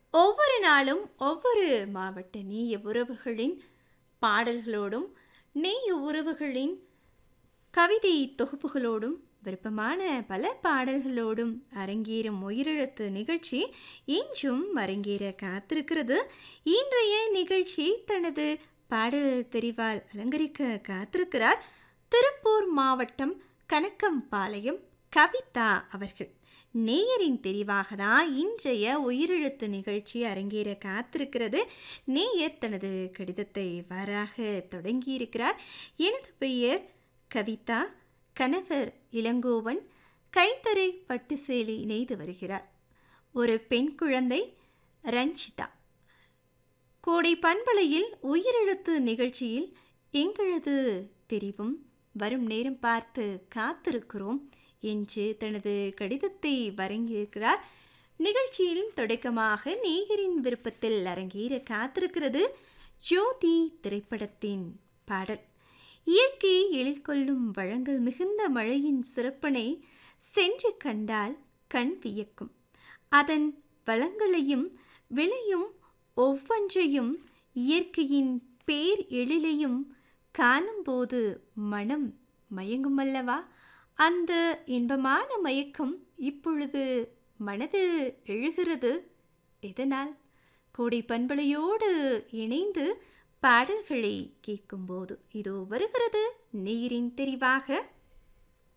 ஒவ்வொரு நாளும் ஒவ்வொரு மாவட்ட நேய உறவுகளின் பாடல்களோடும் நேய உறவுகளின் கவிதை தொகுப்புகளோடும் விருப்பமான பல பாடல்களோடும் அரங்கேறும் உயிரிழத்து நிகழ்ச்சி இன்றும் அரங்கேற காத்திருக்கிறது இன்றைய நிகழ்ச்சி தனது பாடல் தெரிவால் அலங்கரிக்க காத்திருக்கிறார் திருப்பூர் மாவட்டம் கணக்கம்பாளையம் கவிதா அவர்கள் நேயரின் தெரிவாக தான் இன்றைய உயிரெழுத்து நிகழ்ச்சி அரங்கேற காத்திருக்கிறது நேயர் தனது கடிதத்தை இவ்வாறாக தொடங்கியிருக்கிறார் எனது பெயர் கவிதா கணவர் இளங்கோவன் கைத்தறை பட்டு சேலை நெய்து வருகிறார் ஒரு பெண் குழந்தை ரஞ்சிதா கோடை பண்பலையில் உயிரெழுத்து நிகழ்ச்சியில் எங்களது தெரிவும் வரும் நேரம் பார்த்து காத்திருக்கிறோம் என்று தனது கடிதத்தை வழங்கியிருக்கிறார் நிகழ்ச்சியில் தொடக்கமாக நேயரின் விருப்பத்தில் அரங்கேற காத்திருக்கிறது ஜோதி திரைப்படத்தின் பாடல் இயற்கை எழில்கொள்ளும் வளங்கள் மிகுந்த மழையின் சிறப்பனை சென்று கண்டால் கண் வியக்கும் அதன் வளங்களையும் விளையும் ஒவ்வொன்றையும் இயற்கையின் பேர் எழிலையும் காணும்போது மனம் மயங்குமல்லவா அந்த இன்பமான மயக்கம் இப்பொழுது மனதில் எழுகிறது எதனால் கோடை பண்பலையோடு இணைந்து பாடல்களை கேட்கும்போது இதோ வருகிறது நீரின் தெரிவாக